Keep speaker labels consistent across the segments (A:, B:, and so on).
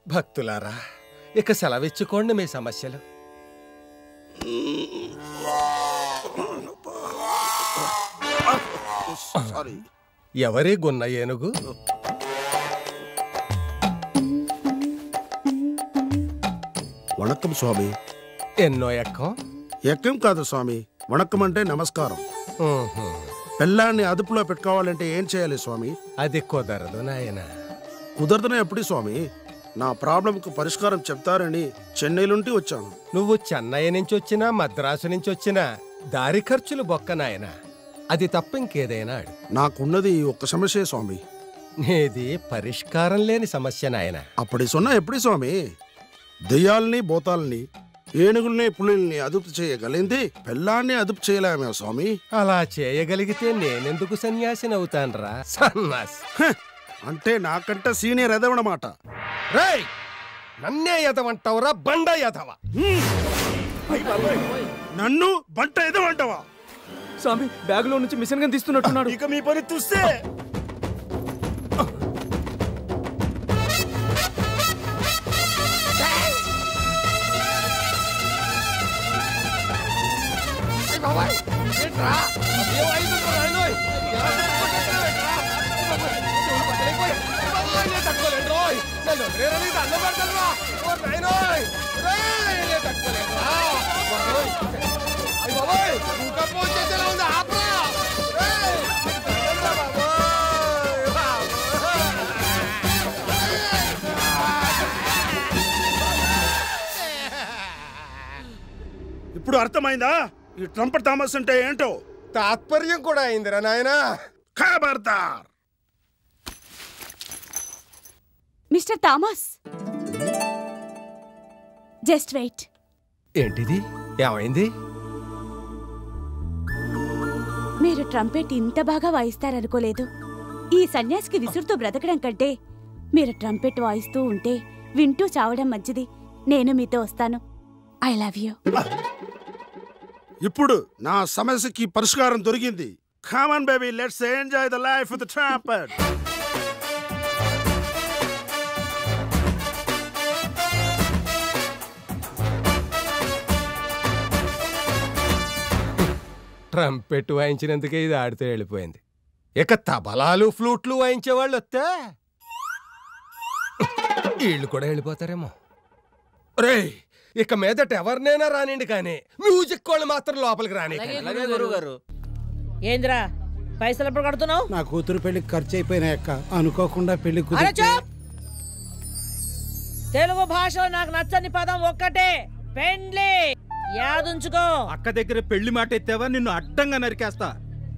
A: భక్తులారా ఇక సెలవిచ్చుకోండి మీ సమస్యలు
B: సారీ
A: ఎవరి గున్న ఏనుగు
B: వణక్కం స్వామి
A: ఎన్నో ఎక్కం
B: ఎక్కం కాదు స్వామి వణక్కం అంటే నమస్కారం
A: ఊహు.
B: పెళ్ళాన్ని అదుపులో పెట్టుకోవాలంటే ఏం చేయాలి స్వామి
A: అది కుదరదు నాయన
B: కుదరదనే ఎప్పుడు స్వామి నా ప్రాబ్లంకు పరిష్కారం చెప్తారని చెన్నైలుంటి వచ్చాను
A: నువ్వు చెన్నై నుంచి వచ్చినా మద్రాసు నుంచి వచ్చినా దారి ఖర్చులు బొక్క నాయన అది తప్ప ఇంకేదైనా అడుగు
B: నాకున్నది ఈ ఒక్క సమస్యే స్వామి
A: నీది పరిష్కారం లేని సమస్య నాయన
B: అప్పటి సొన్న ఎప్పుడు స్వామి దెయ్యాల్ని భూతాల్ని ఏనుగుల్ని పులుల్ని అదుపు చేయగలిగింది పెళ్ళాన్ని అదుపు చేయలేమే స్వామి
A: అలా చేయగలిగితే నేనెందుకు సన్యాసినవుతాన్రా సన్నాసి
B: హ! అంటే నాకంటే సీనియర్ ఎదవనమాట
A: రేయ్ నన్నే ఎదవంటావురా బండ ఎదవ
B: నన్ను బంట ఎదవంటవా
C: స్వామి బ్యాగ్ లో నుంచి మిషన్ గన్ తీస్తున్నట్టున్నాడు
B: ఇక మీ పని చూస్తే ఇప్పుడు అర్థమైందా ఈ ట్రంపట్ థామస్ అంటే ఏంటో
A: తాత్పర్యం కూడా అయిందిరా నాయనా
B: ఖబర్దార్
D: మిస్టర్ థామస్ జస్ట్ వెయిట్
A: ఏంటిది ఏమైంది
D: మీరు ట్రంపెట్ ఇంత బాగా వాయిస్తారనుకోలేదు ఈ సన్యాసికి విసురుతూ బ్రతకడం కంటే మీరు ట్రంపెట్ వాయిస్తూ ఉంటే వింటూ చావడం మంచిది నేను మీతో వస్తాను ఐ లవ్ యూ
B: ఇప్పుడు నా సమస్యకి పరిష్కారం దొరికింది come on baby let's enjoy the life with trumpet
A: trumpet వాయించినందుకే ఇది ఆడితే వెళ్ళిపోయింది ఇక తబలాలు ఫ్లూట్లు వాయించే వాళ్ళు వస్తే వీళ్ళు కూడా వెళ్ళిపోతారేమో రే ఇక మీదట ఎవరినైనా రానిండి కానీ మ్యూజిక్ వాళ్ళు మాత్రం లోపలికి రాని
E: ఏందిరా పైసలు ఎప్పుడు కడుతున్నావు
F: నా కూతురు పెళ్లికి ఖర్చు అయిపోయినాయక్క అనుకోకుండా పెళ్లి
E: అరే
F: కుదిరితే
E: చూప్ తెలుగు భాషలో నాకు నచ్చని పదం ఒక్కటే పెండ్లి యాదుంచుకో
C: అక్క దగ్గర పెళ్లి మాట ఎత్తావా నిన్ను అడ్డంగా నరికేస్తా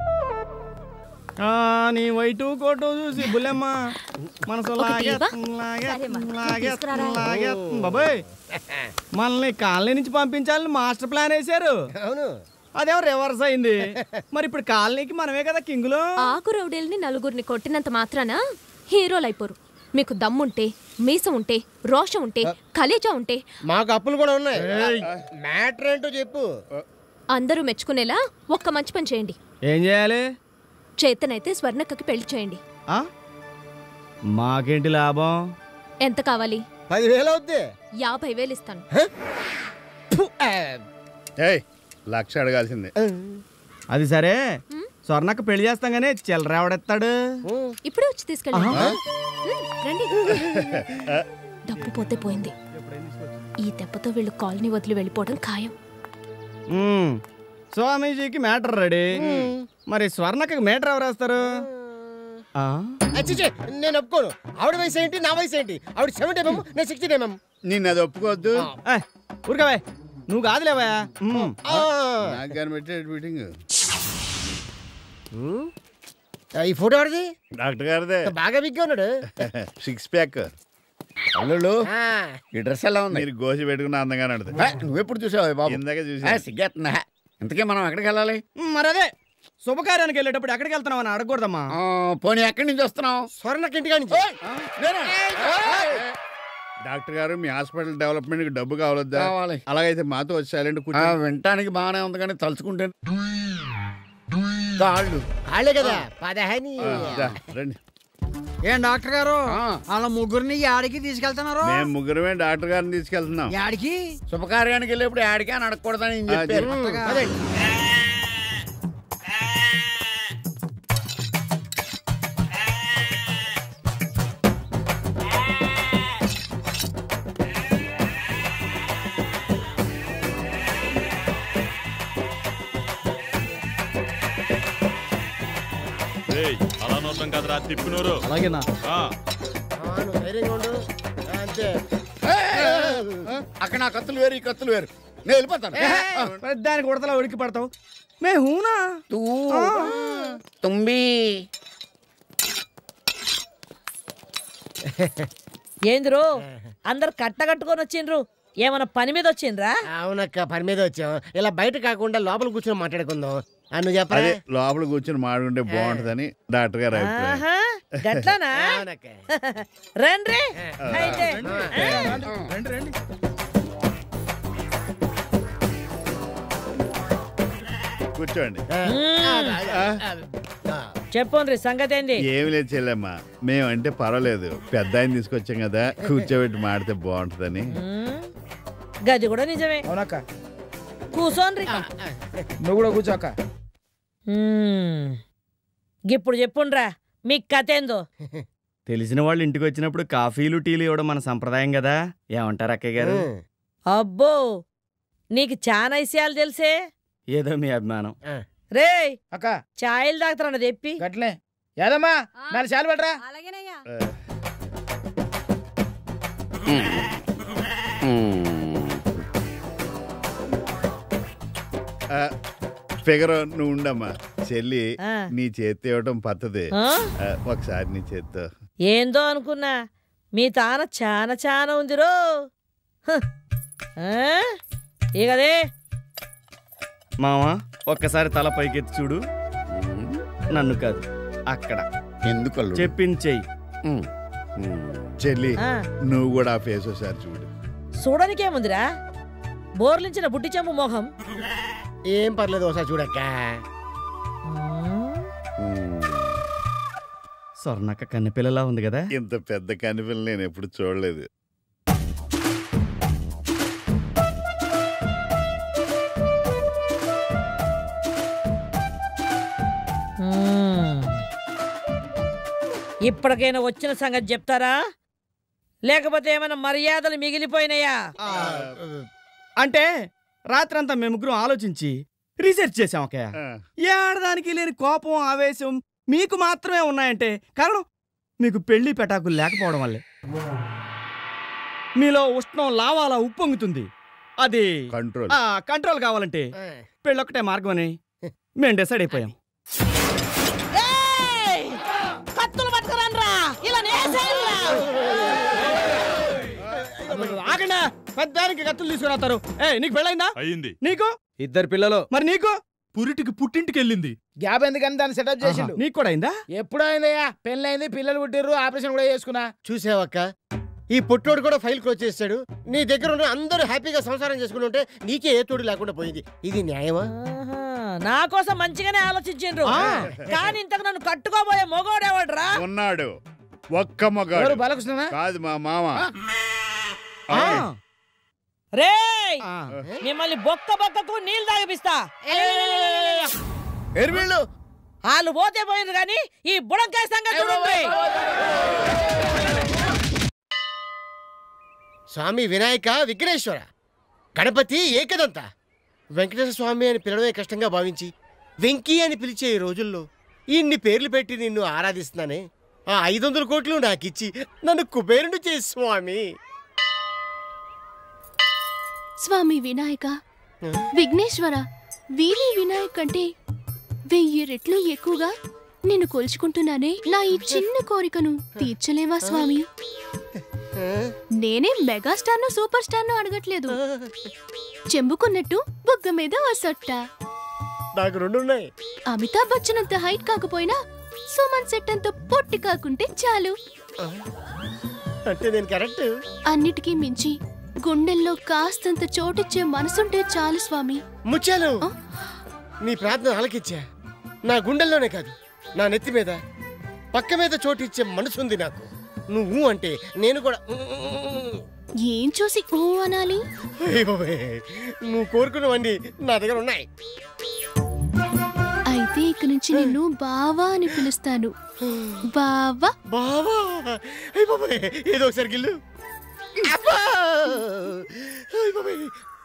C: నీ వైటు కోటు చూసి బుల్లెమ్మ మనసు లాగేస్తుంది, లాగేస్తుంది, లాగేస్తుంది, లాగేస్తుంది. బాబోయ్ మనల్ని కాలనీ నుంచి పంపించాలని మాస్టర్ ప్లాన్ వేశారు
A: అవును
C: అదేమో రివర్స్ అయింది మరి ఇప్పుడు కాలనీకి మనమే కదా కింగులు
G: ఆకు రౌడీల్ని నలుగురిని కొట్టినంత మాత్రాన హీరోలైపోరు మీకు దమ్ముంటే మీసం ఉంటే రోషం ఉంటే కలేజా ఉంటే
H: మాకు అప్పులు కూడా ఉన్నాయి మ్యాటర్ ఏంటో చెప్పు
G: అందరూ మెచ్చుకునేలా ఒక్క మంచి పని చేయండి
C: ఏం చేయాలి
G: చేతనైతే స్వర్ణక్కకి పెళ్లి చేయండి
C: ఆ? మాకేంటి లాభం
G: ఎంత కావాలి
H: పదివేలు అవుద్ది
G: యాభై వేలు ఇస్తాను
I: ఏయ్ లక్ష అడగాల్సిందే
C: అది సరే స్వర్ణక్క పెళ్లి చేస్తాం గానీ చిల్లర ఎవడెత్తాడు
G: ఇప్పుడే వచ్చి తీసుకెళ్ళండి ఉమ్, రండి డబ్బు పోతే పోయింది ఈ దెబ్బతో వీళ్ళు కాలనీ వదిలి వెళ్ళిపోవడం ఖాయం
C: ఉమ్, స్వామీజీకి మ్యాటర్ రెడీ మరి స్వర్ణక్కకి మ్యాటర్ ఎవరు వేస్తారు ఆ?
H: అచ్చిచే నేను ఒప్పుకోను ఆవిడ వయసు ఏంటి నా వయసు ఏంటి ఆవిడ సెవెంటీ ఎంఎం నేను సిక్స్టీ ఎంఎం
I: నిన్ను అది ఒప్పుకోవద్దు
C: ఏయ్, ఊరుకోవే నువ్వు కాదులేవా ఉమ్.
I: నాకు కనిపెట్టే మీటింగ్
H: ఈ ఫోటో ఆడిది
I: డాక్టర్ గారిదే
H: బాగా బిగ్గా ఉన్నాడు
I: సిక్స్ ప్యాక్
J: అల్లుళ్ళు ఈ డ్రెస్ ఎలా ఉంది
I: మీరు గోసి పెట్టుకున్న అందంగానే ఉంటుంది
J: ఏ, నువ్వెప్పుడు చూసావు బాబు
I: ఇందాకే చూసా.
J: ఏ, సిగ్గేస్తుందా ఇంతకీ మనం ఎక్కడికి వెళ్ళాలి
C: ఉమ్, మరి అదే శుభకార్యానికి వెళ్ళేటప్పుడు ఎక్కడికి వెళ్తున్నావు అని అడగకూడదమ్మా
J: ఆ, పోనీ ఎక్కడి నుంచి వస్తున్నావు
H: స్వర్ణకి ఇంటికా నుంచి
I: డాక్టర్ గారు మీ హాస్పిటల్ డెవలప్మెంట్ కి డబ్బు కావాలొద్దా
J: కావాలి.
I: అలాగైతే మాతో వచ్చి సైలెంట్
J: ఆ,
I: కూర్చో
J: వినటానికి బాగానే ఉంది కానీ తలుచుకుంటే కాళ్ళు
H: కాళ్ళే కదా పదహని
I: రండి
K: ఏం డాక్టర్ గారు వాళ్ళ ముగ్గురిని యాడికి తీసుకెళ్తున్నారు
I: మేము ముగ్గురమే డాక్టర్ గారిని తీసుకెళ్తున్నాం
K: యాడికి
J: శుభకార్యానికి వెళ్ళేప్పుడు ఆడికి అని అడగకూడదని ఈయన
I: ఆ,
J: చెప్పారు
K: కొత్తగా.
J: పదండి.
L: అలా నోతం కదరా తిప్పినోరు
C: అలాగేనా
L: ఆ,
H: ఆ, నువ్వు ధైర్యంగా ఉండు అంతే
J: అక్కడ నా కత్తులు వేరు ఈ కత్తులు వేరు నేను వెళ్ళిపోతాను
C: దానికి ఉడతలా ఉడికి పడతావు మే హూనా
J: తూ తుంబి
E: ఏందిరో అందరు కట్టగట్టుకొని వచ్చిండ్రు ఏమన్నా పని మీద వచ్చిండ్రా
H: అవునక్క పని మీద వచ్చాం ఇలా బయట కాకుండా లోపల కూర్చొని మాట్లాడుకుందాం ఆ, నువ్వు చెప్పరా
I: అదే లోపల కూర్చొని మాడుకుంటే బాగుంటదని డాక్టర్ గారు అభిప్రాయం
E: ఆహా గట్లనా
H: అవునక్క
E: రండి అయితే
I: కూర్చోండి
E: చెప్పండి సంగతి ఏంది
I: ఏమి లేదు చెల్లెమ్మా మేమంటే పర్వాలేదు పెద్ద ఆయన తీసుకొచ్చాం కదా కూర్చోబెట్టి మాడితే బాగుంటదని
E: ఉమ్, గది కూడా నిజమే
C: అవునక్క
E: కూసోన్రి
C: నువ్వు కూడా కూర్చోక్క
E: ఉమ్, ఇప్పుడు చెప్పుండ్రా మీ కథ ఏందో
C: తెలిసిన వాళ్ళు ఇంటికి వచ్చినప్పుడు కాఫీలు టీలు ఇవ్వడం మన సంప్రదాయం కదా ఏమంటారు అక్కయ్య గారు
E: అబ్బో నీకు చాలా విషయాలు తెలిసే
C: ఏదో మీ అభిమానం
E: రే
C: అక్క
E: ఛాయలు తాగుతారన్న తెప్పి
C: గట్లే ఏదమ్మా నాలుగు చాలు పెట్టరా
I: ఫిగర్ నువ్వు ఉండమ్మా చెల్లి
E: ఆ.
I: నీ చేతి ఇవ్వటం పద్ధతి
E: ఆ?
I: ఆ, ఒకసారి నీ చేత్తో
E: ఏందో అనుకున్నా మీ తాన చాలా చాలా ఉందిరో హ. ఆ? ఇగదే
C: మావా ఒక్కసారి తల పైకెత్తి చూడు నన్ను కాదు అక్కడ
J: ఎందుకు అల్లుడు?
C: చెప్పించేయి
I: చెల్లి
E: ఆ.
I: నువ్వు కూడా ఆ ఫేస్ ఒకసారి చూడు
E: చూడనికేముందిరా బోర్లించిన బుట్టి చెంపు మొహం
H: ఏం పర్లేదు ఒకసారి చూడక్క
C: స్వర్ణక్క కన్నెపిల్లలా ఉంది కదా
I: ఇంత పెద్ద కనిపిల్ల నేను ఎప్పుడు చూడలేదు
E: మ్మ్. ఇప్పటికైనా వచ్చిన సంగతి చెప్తారా లేకపోతే ఏమైనా మర్యాదలు మిగిలిపోయినాయా
C: అంటే రాత్రంతా మేము ముగ్గురం ఆలోచించి రీసెర్చ్ చేసాం ఒక ఏడదానికి లేని కోపం ఆవేశం మీకు మాత్రమే ఉన్నాయంటే కారణం మీకు పెళ్లి పెటాకులు లేకపోవడం వల్లే మీలో ఉష్ణం లావాలా ఉప్పొంగుతుంది అది
I: కంట్రోల్
C: ఆ, కంట్రోల్ కావాలంటే పెళ్ళొక్కటే మార్గం అని మేము డిసైడ్ అయిపోయాం
E: ఏయ్! కత్తులు పట్టుకురండ్రా ఇలా నేసేయండిరా.
C: ఆగండి పెద్దానికి కత్తులు తీసుకురాతారు ఏ నీకు పెళ్ళైందా
L: అయ్యింది
C: నీకు
A: ఇద్దరు పిల్లలు
C: మరి నీకు
L: పురిటికి పుట్టింటికి వెళ్ళింది
M: గ్యాప్ ఎందుకని దాన్ని సెటప్ చేసిండు
C: నీకు కూడా అయిందా
M: ఎప్పుడు అయిందయ్యా పెళ్ళైంది పిల్లలు పుట్టిర్రు ఆపరేషన్ కూడా చేసుకున్నా
H: చూసావక్క ఈ పుట్టోడు కూడా ఫైల్ క్లోజ్ చేస్తాడు నీ దగ్గర ఉన్న అందరూ హ్యాపీగా సంసారం చేసుకుని ఉంటే నీకే ఏ తోడు లేకుండా పోయింది ఇది న్యాయమా
E: ఆహా, నా కోసం మంచిగానే ఆలోచించిండ్రు కానీ ఇంతకు నన్ను కట్టుకోబోయే మొగోడేవాడ్రా
I: ఉన్నాడు ఒక్క
M: ఎవరు
I: మగాడు
M: బాలకృష్ణ
I: కాదు మా మామ
E: రేయ్ మిమ్మల్ని బొక్క బొక్కకు నీళ్ళు తాగిపిస్తా
M: ఎరువిళ్ళు
E: వాళ్ళు పోతే పోయిండ్రు కానీ ఈ బుడంకాయ సంగతి చూడండి
H: స్వామి వినాయక విఘ్నేశ్వర గణపతి ఏకదంత వెంకటేశ్వర స్వామి అని పిలవడమే కష్టంగా భావించి వెంకీ అని పిలిచే ఈ రోజుల్లో ఇన్ని పేర్లు పెట్టి నిన్ను ఆరాధిస్తున్నానే ఆ ఐదు వందల కోట్లు నాకిచ్చి నన్ను కుబేరుడు చేసి స్వామి
G: స్వామి వినాయక విఘ్నేశ్వర వీరి వినాయక్ కంటే వెయ్యి రెట్లు ఎక్కువగా నిన్ను కొలుచుకుంటున్నానే నా ఈ చిన్న కోరికను తీర్చలేవా స్వామి నేనే మెగాస్టార్ను సూపర్ స్టార్ను అడగట్లేదు చెంబుకున్నట్టు బుగ్గ మీద వసొట్ట
H: నాకు రెండు ఉన్నాయి
G: అమితాబ్ బచ్చన్ అంత హైట్ కాకపోయినా సుమన్ సెట్ అంత పొట్టి కాకుంటే చాలు
H: అంటే నేను కరెక్ట్
G: అన్నిటికీ మించి గుండెల్లో కాస్తంత చోటిచ్చే మనసుంటే చాలు స్వామి
H: ముచ్చాలు నీ ప్రార్థన ఆలకిచ్చా నా గుండెల్లోనే కాదు నా నెత్తి మీద పక్క మీద చోటిచ్చే మనసుంది నాకు నువ్వు అంటే నేను కూడా
G: ఏం చూసి ఊ అనాలి
H: అయ్య బాబోయ్, నువ్వు కోరుకున్నవన్నీ నా దగ్గర ఉన్నాయి
G: అయితే ఇక నుంచి నిన్ను బావా అని పిలుస్తాను బావా
H: బావా అయ్య బాబాయ్ ఏదో ఒకసారి గిల్లు అబ్బా! అయ్య బాబాయ్.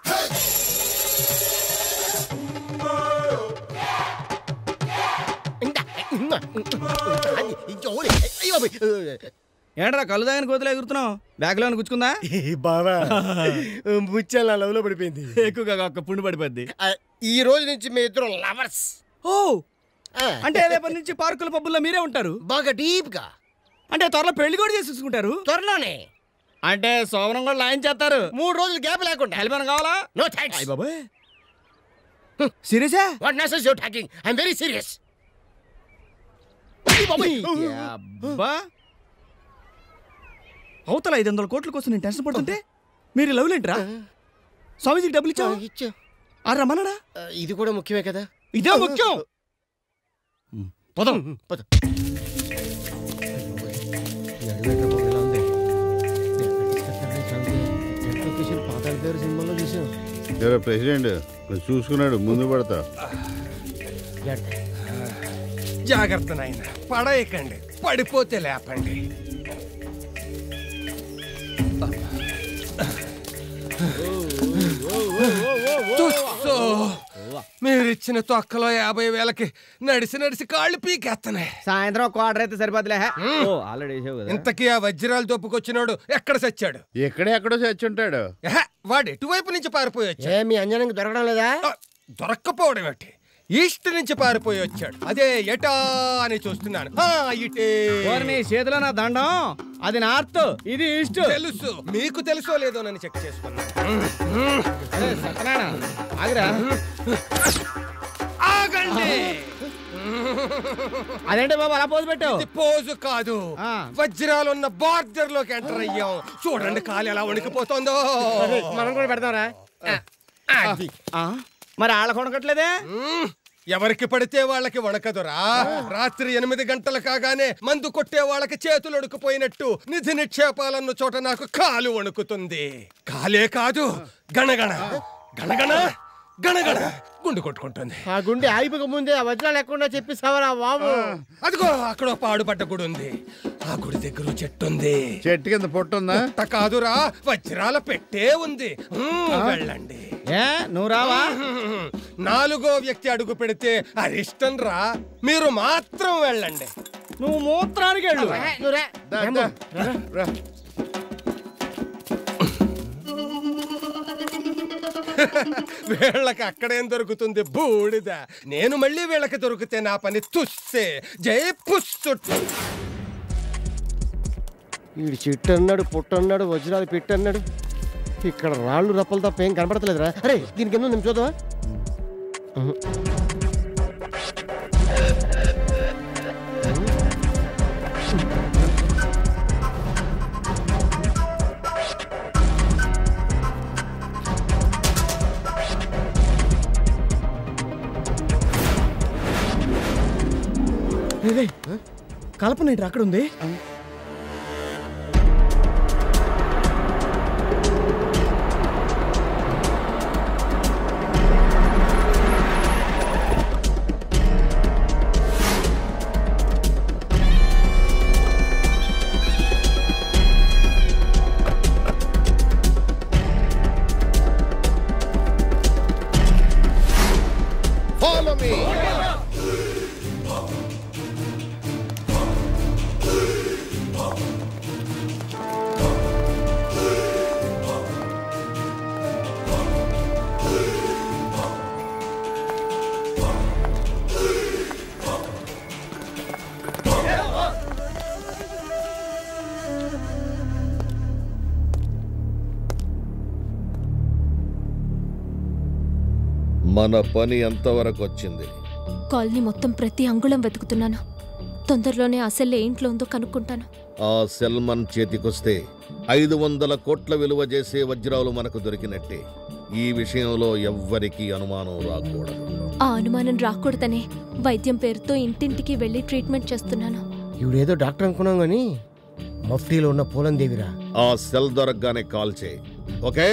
H: ఇందా, ఇందా, అది, ఇంకోటి. అయ్య బాబాయ్.
C: ఏంట్రా కళ్ళు దాగని కోతులు ఎగురుతున్నావు బ్యాగ్లో గుచ్చుకుందా
H: బావా ముత్యాల లవ్ లో పడిపోయింది
C: ఎక్కువగా ఒక్క పుండు పడిపోద్ది
H: ఆ, ఈ రోజు నుంచి మీ ఇద్దరు లవర్స్
C: ఓ అంటే రేపటి నుంచి పార్కుల పబ్బుల్లో మీరే ఉంటారు
H: బాగా డీప్ గా
C: అంటే త్వరలో పెళ్లి కూడా చేసేసుకుంటారు
H: త్వరలోనే
C: అంటే సోమరం కూడా లాయన్ చేస్తారు
H: మూడు రోజులు గ్యాప్ లేకుండా
C: హెల్ప్ కావాలా
H: నో థ్యాంక్స్
C: అయ్య బాబాయ్ సీరియసా
H: what nonsense you talking I am very serious
C: అబ్బా అవతల ఐదు వందల కోట్ల కోసం నేను టెన్షన్ పడుతుంటే మీరు లవ్ లేంట్రా స్వామీజీకి డబ్బులు ఇచ్చావు
H: ఇచ్చా
C: ఆ రమ్మన్నాడా
H: ఇది కూడా ముఖ్యమే కదా
C: ఇదే ముఖ్యం పదం
H: పద సినిమాలో చూసాం
I: ఏరా ప్రెసిడెంట్ కొంచెం చూసుకున్నాడు ముందు పడతా
A: జాగ్రత్త నాయన పడేయకండి పడిపోతే లేపండి తుస్సు. మీరిచ్చిన తొక్కలో యాభై వేలకి నడిసి నడిసి కాళ్ళు పీకేస్తున్నాయి
C: సాయంత్రం క్వార్టర్ అయితే సరిపోతులే ఓ ఆల్రెడీ వేసావు కదా
A: ఇంతకీ ఆ వజ్రాలు దొప్పుకొచ్చినోడు ఎక్కడ సచ్చాడు
I: ఎక్కడే ఎక్కడో చచ్చుంటాడు
A: ఎహె, వాడు ఎటువైపు నుంచి పారిపోయి వచ్చాడు
H: ఏ మీ అంజనంకి దొరకడం లేదా
A: దొరక్కపోవడం ఏంటి ఈస్ట్ నుంచి పారిపోయి వచ్చాడు అదే ఎటా అని చూస్తున్నాను ఆ, ఇటే
C: ఓర్ని చేతిలో నా దండం అది నార్త్ ఇది ఈస్ట్
A: తెలుసు మీకు తెలుసో లేదో నన్ను చెక్ చేసుకున్నాను
C: అరే, సత్యనారాయణ, ఆగురా
A: ఆగండి
C: అదేంటి బాబు అలా పోజు పెట్టావు
A: ఇది పోజు కాదు
C: ఆ.
A: వజ్రాలు ఉన్న బార్డర్ లోకి ఎంటర్ అయ్యాం చూడండి కాలు ఎలా వణికిపోతుందో
H: మనం కూడా పెడతారా అది
C: ఆ, మరి ఆళ్ళ కొనకట్లేదే
A: మ్మ్. ఎవరికి పడితే వాళ్ళకి వణకదురా రాత్రి ఎనిమిది గంటలు కాగానే మందు కొట్టే వాళ్ళకి చేతులు అడుకుపోయినట్టు నిధి నిక్షేపాలన్న చోట నాకు కాలు వణుకుతుంది కాలే కాదు గణగణ గణగణ గణగణ గుండు కొట్టుకుంటుంది
H: ఆ గుండె ఆగిపోక ముందే ఆ వజ్రాలు లేకుండా చెప్పిస్తావరా బాబు
A: అదిగో అక్కడ ఓ పాడుపడ్డ గుడి ఉంది ఆ గుడి దగ్గర ఓ చెట్టు ఉంది
I: చెట్టు కింద పొట్టుందా
A: పుట్ట కాదురా వజ్రాల పెట్టే ఉంది మ్మ్, వెళ్ళండి
C: ఏ నువ్వు రావా
A: నాలుగో వ్యక్తి అడుగు పెడితే అరిష్టం రా మీరు మాత్రం వెళ్ళండి
C: నువ్వు మూత్రానికి వెళ్ళు
H: నువ్వు రా.
I: దా, దా, రా, రా.
A: వీళ్ళకి అక్కడేం దొరుకుతుంది బూడిద నేను మళ్ళీ వీళ్ళకి దొరికితే నా పని తుస్సే జై పుస్సు
H: వీడు చెట్టు అన్నాడు పుట్టు అన్నాడు వజ్రాలు పెట్టు అన్నాడు ఇక్కడ రాళ్ళు రప్పలు తప్ప ఏం కనపడతలేదురా అరే దీనికి ఎందుకు నేను చూద్దామా
C: కల్పన ఏంటి అక్కడ ఉంది
H: ఫాలో మీ
N: మన పని ఎంతవరకు వచ్చింది
G: కాలనీ మొత్తం ప్రతి అంగుళం వెతుకుతున్నాను తొందరలోనే అసలు ఏ ఇంట్లో ఉందో కనుక్కుంటాను
N: ఆ సెల్మన్ చేతికొస్తే ఐదు వందల కోట్ల విలువ చేసే వజ్రాలు మనకు దొరికినట్టే ఈ విషయంలో ఎవ్వరికీ అనుమానం రాకూడదు
G: ఆ అనుమానం రాకూడదనే వైద్యం పేరుతో ఇంటింటికి వెళ్ళి ట్రీట్మెంట్ చేస్తున్నాను
H: ఇవిడేదో డాక్టర్ అనుకున్నాం కానీ మఫ్టీలో ఉన్న పూలం దేవిరా
N: ఆ సెల్ దొరకగానే కాల్ చేయి ఓకే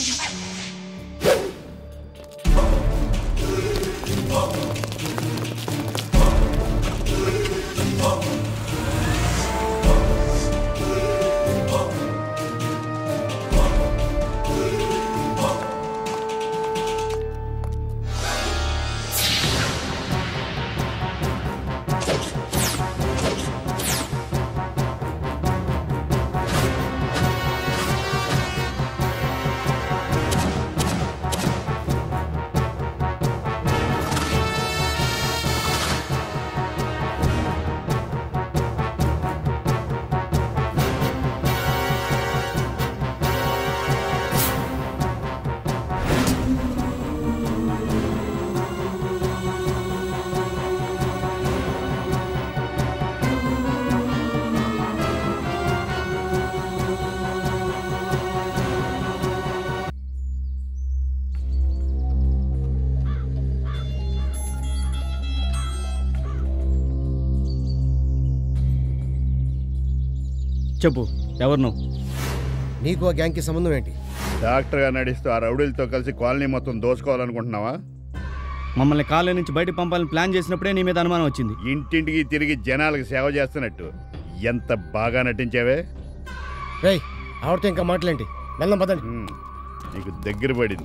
C: చెప్పు ఎవరు నువ్వు
H: నీకు ఆ గ్యాంగ్కి సంబంధం ఏంటి
I: డాక్టర్గా నడిస్తూ ఆ రౌడీలతో కలిసి కాలనీ మొత్తం దోచుకోవాలనుకుంటున్నావా
C: మమ్మల్ని కాలేజ్ నుంచి బయటకు పంపాలని ప్లాన్ చేసినప్పుడే నీ మీద అనుమానం వచ్చింది
I: ఇంటింటికి తిరిగి జనాలకు సేవ చేస్తున్నట్టు ఎంత బాగా నటించావే
H: రేయ్ ఆవిడతో ఇంకా మాటలేంటి వెళ్దాం పదండి
I: నీకు దగ్గర పడింది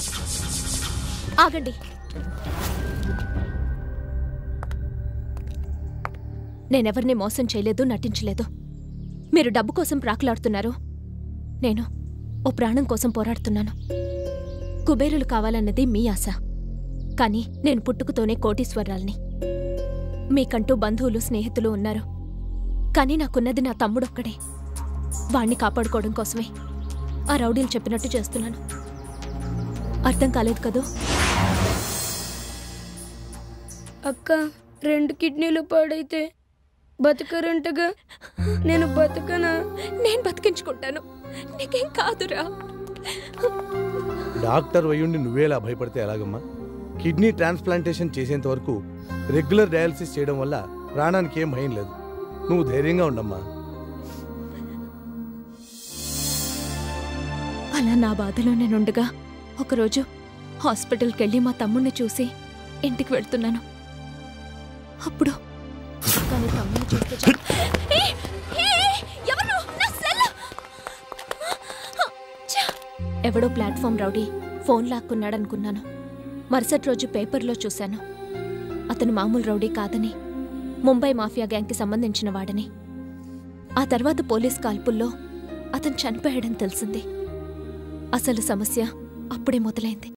G: ఆగండి నేనెవరిని మోసం చేయలేదు నటించలేదు మీరు డబ్బు కోసం ప్రాకులాడుతున్నారు నేను ఓ ప్రాణం కోసం పోరాడుతున్నాను కుబేరులు కావాలన్నది మీ ఆశ కానీ నేను పుట్టుకతోనే కోటీశ్వరాల్ని మీకంటూ బంధువులు స్నేహితులు ఉన్నారు కానీ నాకున్నది నా తమ్ముడొక్కడే వాణ్ణి కాపాడుకోవడం కోసమే ఆ రౌడీలు చెప్పినట్టు చేస్తున్నాను అర్థం కాలేదు కదూ
O: అక్క రెండు కిడ్నీలు పాడైతే బతకరంటగా నేను బతకనా
G: నేను బతికించుకుంటాను నీకేం కాదురా
P: డాక్టర్ వయ్యుండి నువ్వేలా భయపడితే ఎలాగమ్మా కిడ్నీ ట్రాన్స్ప్లాంటేషన్ చేసేంత వరకు రెగ్యులర్ డయాలసిస్ చేయడం వల్ల ప్రాణానికి ఏం భయం లేదు నువ్వు ధైర్యంగా ఉండమ్మా
G: అలా నా బాధలో నేనుండగా ఒకరోజు హాస్పిటల్కి వెళ్ళి మా తమ్ముడిని చూసి ఇంటికి వెళ్తున్నాను అప్పుడు కానీ తమ్ముడిని చూస్తే చాలు. ఏయ్! ఏయ్! ఎవరు నువ్వు? నా సెల్! ఛ! ఎవడో ప్లాట్ఫామ్ రౌడీ ఫోన్ లాక్కున్నాడనుకున్నాను మరుసటి రోజు పేపర్లో చూశాను అతను మామూలు రౌడీ కాదని ముంబై మాఫియా గ్యాంగ్కి సంబంధించిన వాడని ఆ తర్వాత పోలీస్ కాల్పుల్లో అతను చనిపోయాడని తెలిసింది అసలు సమస్య అప్పుడే మొదలైంది